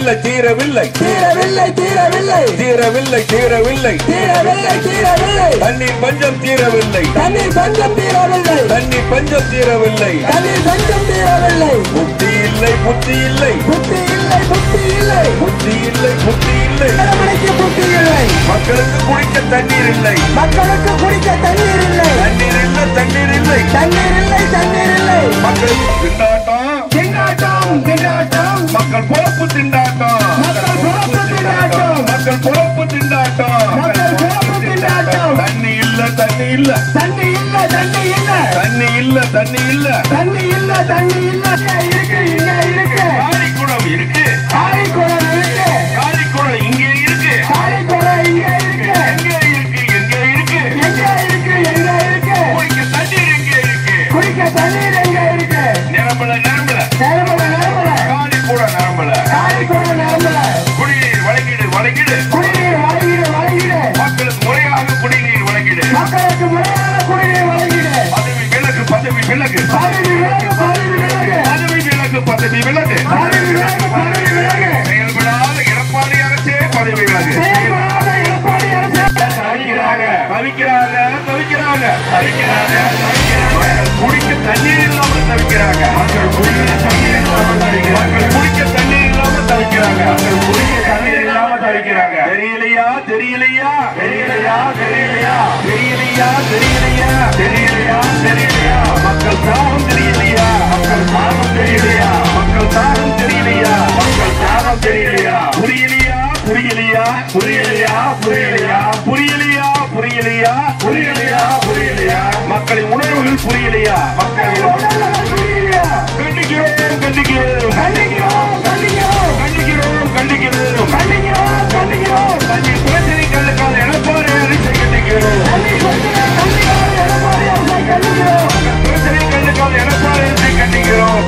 தீரவில்லை தீரவில்லை தீரவில்லை தீரவில்லை தீரவில்லை தீரவில்லை தீரவில்லை தீரவில்லை தண்ணீர் பஞ்சம் தீரவில்லை தண்ணீர் பஞ்சம் தீரவில்லை தண்ணீர் பஞ்சம் தீரவில்லை தண்ணீர் பஞ்சம் தீரவில்லை புத்தி இல்லை புத்தி இல்லை புத்தி இல்லை புத்தி இல்லை புத்தி இல்லை புத்தி இல்லை மணிக்கு புத்தி இல்லை மக்களுக்கு குடிக்க தண்ணீர் இல்லை மக்களுக்கு குடிக்க தண்ணீர் இல்லை தண்ணீர் இல்லை தண்ணீர் இல்லை தண்ணீர் இல்லை தண்ணீர் இல்லை மக்களுக்கு திண்டாட்டம் திண்டாட்டம் திண்டாட்டம் மக்கள் பொழப்பு திண்டாட்டம் மக்கள் பொழப்பு திண்டாட்டம். மக்கள் பொழப்பு திண்டாட்டம் மக்கள் பொழப்பு திண்டாட்டம். தண்ணி இல்ல தண்ணி இல்ல தண்ணி இல்ல தண்ணி இல்ல தண்ணி இல்ல தண்ணி இல்ல தண்ணி இல்ல தண்ணி இல்ல இங்க இருக்கு இங்க இருக்கு காரிக்குளம் இருக்கு காரைக்குளம் இருக்கு காரிக்குளம் இங்கே இருக்கு காரைக்குளம் இங்க இருக்கு எங்க இருக்கு எங்க இருக்கு எங்க இருக்கு எங்க இருக்கு குடிக்க தண்ணீர் எங்க இருக்கு குடிக்க தண்ணீர் எங்க இருக்கு நிரம்பல நிரம்பல நிரம்பல நிரம்பல காரிக்குளம் நிரம்பல காரைக்குளம் நிரம்பல குடிநீர் வழங்கிடு வழங்கிடு குடிநீர் வழங்கிடு வழங்கிடு மக்களுக்கு முறையாக குடிநீர் வழங்கிடு மக்களுக்கு முறையான குடிநீர் வழங்கிடு பதவி விலகு பதவி விலகு பதவி விலகு பதவி விலகு பதவி விலகு பதவி விலகு பதவி விலகு பதவி விலகு செயல்படாத எடப்பாடி அரசே பதவி விலகு செயல்படாத எடப்பாடி அரசு தவிக்கிறாங்க தவிக்கிறாங்க தவிக்கிறாங்க தவிக்கிறாங்க தவிக்கிறாங்க குடிக்க தண்ணீர் இல்லாம தவிக்கிறாங்க மக்கள் குடிக்க தண்ணீர் இல்லாம தவிக்கிறாங்க மக்கள் குடிக்க தண்ணீர் இல்லாம தவிக்கிறாங்க மக்கள் குடிக்க தண்ணீர் இல்லாம தவிக்கிறாங்க தெரியலையா தெரியலையா தெரியலையா தெரியலையா தெரியலையா தெரியலையா தெரியலையா தெரியலையா மக்கள் தாகம் தெரியலையா மக்கள் தாகம் தெரியலையா மக்கள் தாகம் தெரியலையா மக்கள் தாகம் தெரியலையா புரியலையா புரியலையா புரியலையா புரியலையா புரியலையா புரியலையா புரியலையா புரியலையா மக்களின் உணர்வுகள் புரியலையா மக்களின் உணர்வுகள் புரியலையா கண்டிக்கிறோம் கண்டிக்கிறோம் கண்டிக்கிறோம் கண்டிக்கிறோம் கண்டிக்கிறோம் கண்டிக்கிறோம் கண்டிக்கிறோம் கண்டிக்கிறோம் தண்ணீர் பிரச்சனை கண்டுக்காத எடப்பாடி அரசை கண்டிக்கிறோம் தண்ணி கொடுக்கிற கண்டிக்கிறோம் எடப்பாடி அரசை கண்டிக்கிறோம் பிரச்சனை கண்டுக்காத எடப்பாடி அரசை கண்டிக்கிறோம்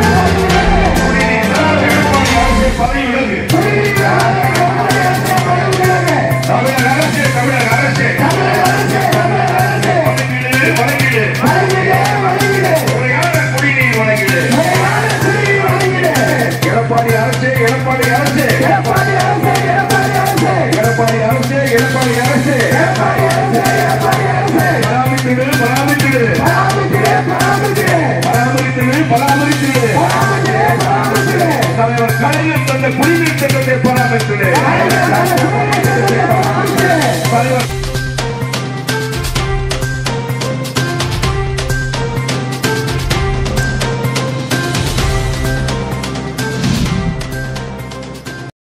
குடிநீர் இல்லாத எடப்பாடி அரசை பதவி விலகு. தமிழக அரசே தமிழக அரசே வழங்கிடு வழங்கிடு முறையான குடிநீர் வழங்கிடு எடப்பாடி அரசே எடப்பாடி அரசே